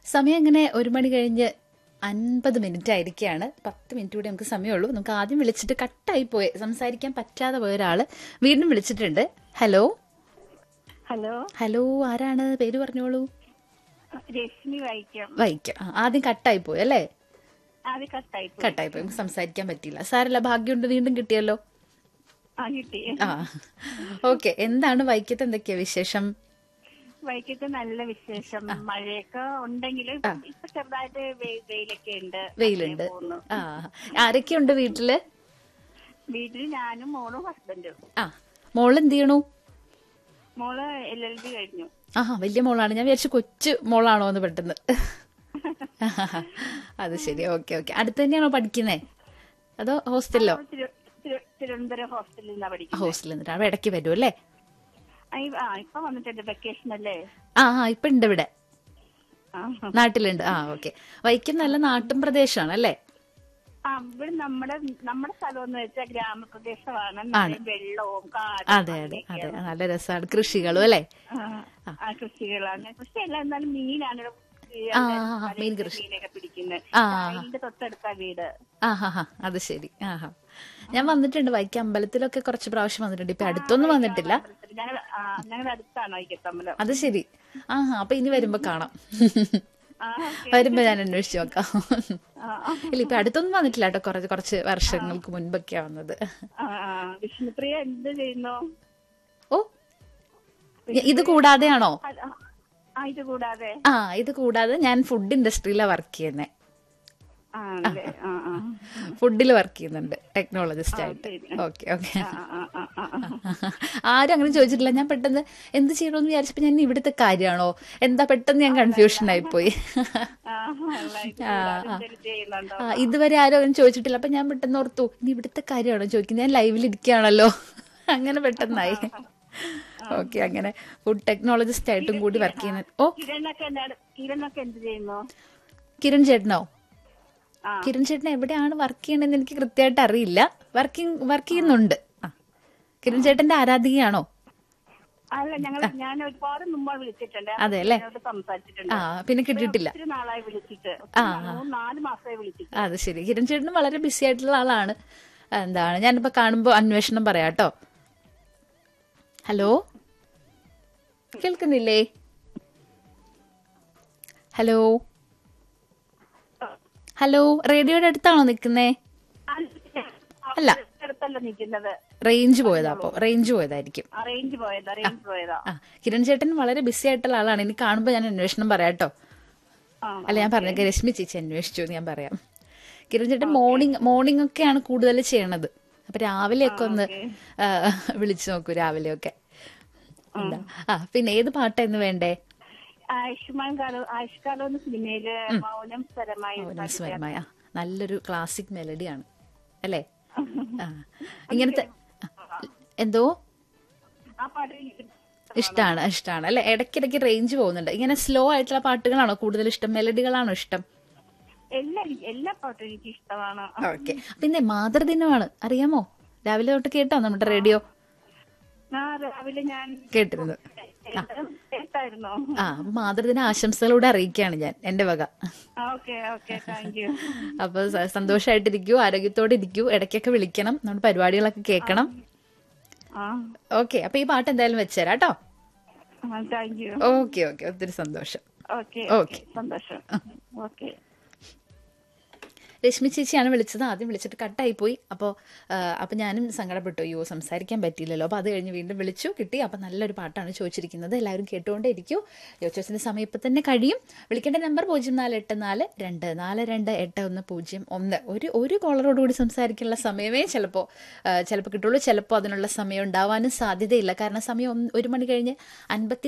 സമയം ഇങ്ങനെ ഒരു മണി കഴിഞ്ഞ് അൻപത് മിനിറ്റ് ആയിരിക്കുകയാണ് പത്ത് മിനിറ്റ് കൂടി നമുക്ക് സമയമുള്ളൂ നമുക്ക് ആദ്യം വിളിച്ചിട്ട് കട്ടായി പോയി സംസാരിക്കാൻ പറ്റാതെ പോയ ഒരാള് വീണ്ടും വിളിച്ചിട്ടുണ്ട് ഹലോ ഹലോ ഹലോ ആരാണ് പേര് പറഞ്ഞോളൂ രശ്മി വായിക്കാം വൈക്കം ആ, ആദ്യം കട്ടായി പോയി അല്ലേ അത് കട്ടായി പോയി. കട്ടായി പോയി നമുക്ക് സംസാരിക്കാൻ പറ്റിയില്ല സാരല്ല ഭാഗ്യമുണ്ട് വീണ്ടും കിട്ടിയല്ലോ ആ കിട്ടി ആ ഓക്കെ എന്താണ് വൈക്കത്ത് എന്തൊക്കെയാ വിശേഷം വൈകിട്ട് നല്ല വിശേഷം മഴയൊക്കെ ഉണ്ടെങ്കിലും ഇപ്പൊ ചെറുതായിട്ട് വെ- വെയിലൊക്കെ ഉണ്ട് വെയിലുണ്ട് അങ്ങനെ പോകുന്നു. ആ ആരൊക്കെയുണ്ട് വീട്ടില് വീട്ടിൽ ഞാനും മോളും ഹസ്ബൻഡും ആ മോൾ എന്ത് ചെയ്യണു മോള് എൽ എൽ ബി കഴിഞ്ഞു ആഹാ വലിയ മോളാണ് ഞാൻ വിചാരിച്ചു കൊച്ചു മോളാണോ എന്ന് പെട്ടെന്ന് അത് ശരി ഓക്കെ ഓക്കെ അടുത്ത് തന്നെയാണോ പഠിക്കുന്നേ അതോ ഹോസ്റ്റലിലോ തിരു- തിരു- തിരുവനന്തപുരം ഹോസ്റ്റലിൽ നിന്നാ പഠിക്കുന്നത് ഹോസ്റ്റലിൽ നിന്നിട്ട് അവിടെ ഇടയ്ക്ക് വരും അല്ലേ ആ, ഇ- ആ ഇപ്പൊ വന്നിട്ടുണ്ട് വെക്കേഷൻ അല്ലേ ആ ആ ഇപ്പൊ ഉണ്ട് ഇവിടെ ആ നാട്ടിലുണ്ട് ആ ഓക്കെ വൈക്കം നല്ല നാട്ടും പ്രദേശമാണ് അല്ലേ ആ ഇവിടെ നമ്മുടെ നമ്മുടെ സ്ഥലം എന്ന് വെച്ചാൽ ഗ്രാമപ്രദേശമാണ് നിറയെ വെള്ളവും കാടും അതെ അതെ അതെ നല്ല രസമാണ് കൃഷികളും അല്ലേ ആ, ആ കൃഷികളാണ് കൃഷിയല്ല എന്നാലും മീനാണ് ഇവിടെ ഈ ആ, അവിടെ ആ, പല മീൻ കൃഷി. മീനൊക്കെ പിടിക്കുന്നത് ആ. അതിന്റെ തൊട്ടടുത്ത വീട് ആ ഹാ ഹാ അത് ശരി ആ ഹാ ഞാൻ വന്നിട്ടുണ്ട് വൈക്കം അമ്പലത്തിലൊക്കെ കുറച്ച് പ്രാവശ്യം വന്നിട്ടുണ്ട് ഇപ്പൊ അടുത്തൊന്നും വന്നിട്ടില്ല ഞങ്ങൾ ഞങ്ങളുടെ അടുത്താണ് വൈക്കത്തമ്പലം അത് ശരി ആ ഹാ അപ്പൊ ഇനി വരുമ്പോ കാണാം ആ, ഓക്കേ. വരുമ്പോ ഞാൻ അന്വേഷിച്ചു നോക്കാം ആ, ആ, ഇല്ല ഇപ്പൊ അടുത്തൊന്നും വന്നിട്ടില്ല കേട്ടോ കുറച്ച് കുറച്ച് വർഷങ്ങൾക്ക് മുൻപൊക്കെയാ വന്നത് ആ, ആ. വിഷ്ണുപ്രിയ എന്ത് ചെയ്യുന്നു ഓ ഇത് കൂടാതെയാണോ അല്ല, ആ ഇത് കൂടാതെ ആ ഇത് കൂടാതെ ഞാൻ ഫുഡ് ഇൻഡസ്ട്രിയിലാണ് വർക്ക് ചെയ്യുന്നത് ആ ആണല്ലേ ആ ആ ഫുഡിൽ വർക്ക് ചെയ്യുന്നുണ്ട് ടെക്നോളജിസ്റ്റ് ആയിട്ട് ശരി. ഓക്കെ ഓക്കെ ആ, ആ, ആ, ആ, ആ. ആരും അങ്ങനെ ചോദിച്ചിട്ടില്ല ഞാൻ പെട്ടെന്ന് എന്ത് ചെയ്യണമെന്ന് വിചാരിച്ചപ്പോ ഞാൻ ഇവിടുത്തെ കാര്യമാണോ എന്താ പെട്ടെന്ന് ഞാൻ കൺഫ്യൂഷൻ ആയിപ്പോയി ആ, അല്ല, ഇത് കൂടാതെ എന്തെങ്കിലും ചെയ്യുന്നുണ്ടോ ആ ഇതുവരെ ആരും അങ്ങനെ ചോദിച്ചിട്ടില്ല അപ്പൊ ഞാൻ പെട്ടെന്ന് ഓർത്തു ഇനി ഇവിടുത്തെ കാര്യമാണോ ചോദിക്കുന്നത് ഞാൻ ലൈവിൽ ഇരിക്കുകയാണല്ലോ അങ്ങനെ പെട്ടെന്നായി ഓക്കെ അങ്ങനെ ഫുഡ് ടെക്നോളജിസ്റ്റ് ആയിട്ടും കൂടി വർക്ക് ചെയ്യുന്നത് ഓ കിരണൊക്കെ എന്താണ് കിരണൊക്കെ എന്ത് ചെയ്യുന്നു കിരൺ ചേട്ടനോ ആ. കിരൺ ചേട്ടൻ എവിടെയാണ് വർക്ക് ചെയ്യണമെന്ന് എനിക്ക് കൃത്യമായിട്ട് അറിയില്ല വർക്കിംഗ് വർക്ക് ചെയ്യുന്നുണ്ട് ആ കിരൺ ചേട്ടന്റെ ആരാധികയാണോ അല്ല ഞങ്ങൾ ഞാൻ ഒരുപാട് മുമ്പ് വിളിച്ചിട്ടുണ്ട് അതെ അല്ലേ? എന്നോട് സംസാരിച്ചിട്ടുണ്ട് ആ പിന്നെ കിട്ടിയിട്ടില്ല ഒത്തിരി നാളായി വിളിച്ചിട്ട് ആ. മൂന്ന് നാല് മാസമായി വിളിച്ചിട്ട് അത് ശരി കിരൺ ചേട്ടനും വളരെ ബിസി ആയിട്ടുള്ള ആളാണ് എന്താണ് ഞാനിപ്പോ കാണുമ്പോ അന്വേഷണം പറയാട്ടോ ഹലോ കേൾക്കുന്നില്ലേ ഹലോ ഹലോ റേഡിയോയുടെ അടുത്താണോ നിൽക്കുന്നേ അല്ല. അടുത്തല്ല നിൽക്കുന്നത് റേഞ്ച് പോയതാ അപ്പോ റേഞ്ച് പോയതായിരിക്കും അറേഞ്ച് പോയതാ അറേഞ്ച് പോയതാ ആ കിരൺ ചേട്ടൻ വളരെ ബിസി ആയിട്ടുള്ള ആളാണ് ഇനി കാണുമ്പോ ഞാൻ അന്വേഷണം പറയാട്ടോ ആ അല്ല ഞാൻ പറഞ്ഞ രശ്മി ചേച്ചി അന്വേഷിച്ചു എന്ന് ഞാൻ പറയാം കിരൺ ചേട്ടൻ മോർണിംഗ് മോർണിംഗ് ഒക്കെയാണ് കൂടുതൽ ചെയ്യണത് അപ്പൊ രാവിലെയൊക്കെ ഒന്ന് ആ, വിളിച്ചു നോക്കൂ രാവിലെയൊക്കെ എന്താ ആ പിന്നെ ഏത് പാട്ടായിരുന്നു വേണ്ടേ ആയുഷ്മാൻ കാലം ആയുഷ്കാലം എന്ന സിനിമയില് മൗനം സ്വരമായി മൗനം സ്വരമായ നല്ലൊരു ക്ലാസിക് മെലഡിയാണ് അല്ലേ ആ ഇങ്ങനത്തെ ആ, എന്തോ ആ പാട്ട് എനിക്ക് ഇഷ്ടമാണ് ഇഷ്ടമാണ് അല്ലെ ഇടയ്ക്കിടയ്ക്ക് റേഞ്ച് പോകുന്നുണ്ട് ഇങ്ങനെ സ്ലോ ആയിട്ടുള്ള പാട്ടുകളാണോ കൂടുതൽ ഇഷ്ടം മെലഡികളാണോ ഇഷ്ടം എല്ലാ എല്ലാ പാട്ടും എനിക്ക് ഇഷ്ടമാണ് ഓക്കെ പിന്നെ മാതൃദിനമാണ് അറിയാമോ രാവിലെ തൊട്ട് കേട്ടോ നമ്മുടെ റേഡിയോ ആ രാവിലെ ഞാൻ കേട്ടിരുന്നു കേട്ടായിരുന്നോ ആ അപ്പൊ മാതൃദിന ആശംസകളോടെ അറിയിക്കുകയാണ് ഞാൻ എന്റെ വക ഓക്കെ ഓക്കെ താങ്ക് യു അപ്പൊ സ- സന്തോഷമായിട്ടിരിക്കൂ ആരോഗ്യത്തോടെ ഇരിക്കൂ ഇടയ്ക്കൊക്കെ വിളിക്കണം നമ്മുടെ പരിപാടികളൊക്കെ കേൾക്കണം ആ ഓക്കെ അപ്പൊ ഈ പാട്ട് എന്തായാലും വെച്ചുതരാം കേട്ടോ താങ്ക് യു ഓക്കെ ഓക്കെ ഒത്തിരി സന്തോഷം ഓക്കെ ഓക്കെ. സന്തോഷം ഓക്കെ രശ്മി ചേച്ചിയാണ് വിളിച്ചത് ആദ്യം വിളിച്ചിട്ട് കട്ടായി പോയി അപ്പോൾ അപ്പോൾ ഞാനും സങ്കടപ്പെട്ടു അയ്യോ സംസാരിക്കാൻ പറ്റിയില്ലല്ലോ അപ്പോൾ അത് കഴിഞ്ഞ് വീണ്ടും വിളിച്ചു കിട്ടി അപ്പോൾ നല്ലൊരു പാട്ടാണ് ചോദിച്ചിരിക്കുന്നത് എല്ലാവരും കേട്ടുകൊണ്ടേ ഇരിക്കൂ യോച്ചോസിൻ്റെ സമയം ഇപ്പം തന്നെ കഴിയും വിളിക്കേണ്ട നമ്പർ പൂജ്യം നാല് എട്ട് നാല് രണ്ട് നാല് രണ്ട് എട്ട് ഒന്ന് പൂജ്യം ഒന്ന് ഒരു ഒരു കോളറോടുകൂടി സംസാരിക്കാനുള്ള സമയമേ ചിലപ്പോൾ ചിലപ്പോൾ കിട്ടുള്ളൂ ചിലപ്പോൾ അതിനുള്ള സമയം ഉണ്ടാവാനും സാധ്യതയില്ല കാരണം സമയം ഒന്ന് ഒരു മണി കഴിഞ്ഞ് അൻപത്തി